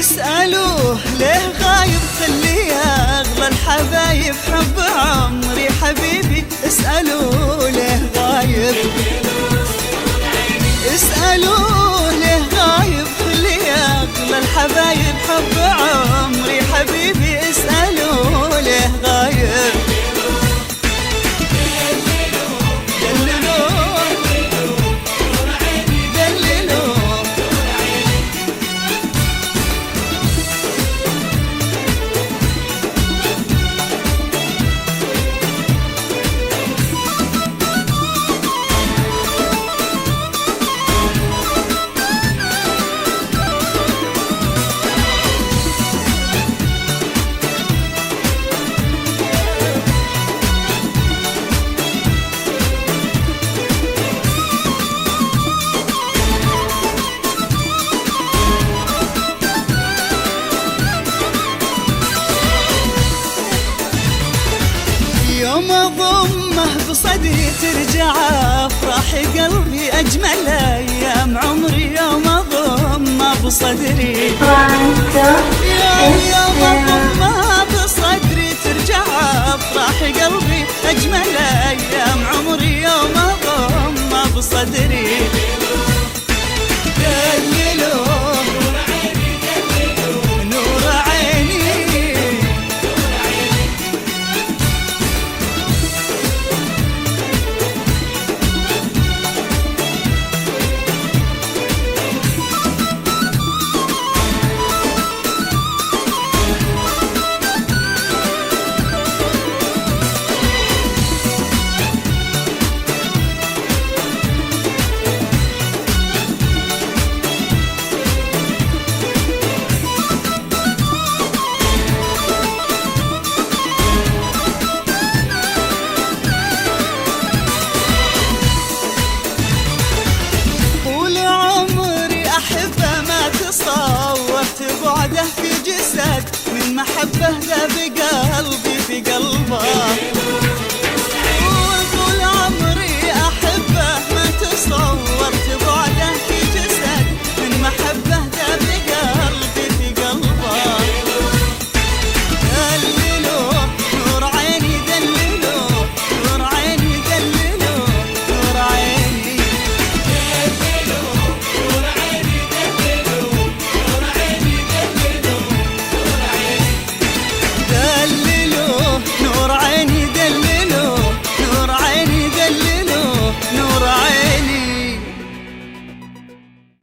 اسألوه ليه غايب خليه أغلى الحبايب حب عمري حبيبي اسألوه ليه غايب اسألوه ليه غايب خليه أغلى الحبايب حب عمري حبيبي اسألوه ليه غايب دللوه دللوه يوم اضمه بصدري ترجع افراح قلبي اجمل ايام عمري يوم اضمه بصدري One, two, يوم يوم three, اضمه بصدري ترجع افراح قلبي اجمل ايام عمري يوم اضمه بصدري دللوه نور عيني طول عمري أحبه ما تصورت بعده في جسد من محبه ذا بقى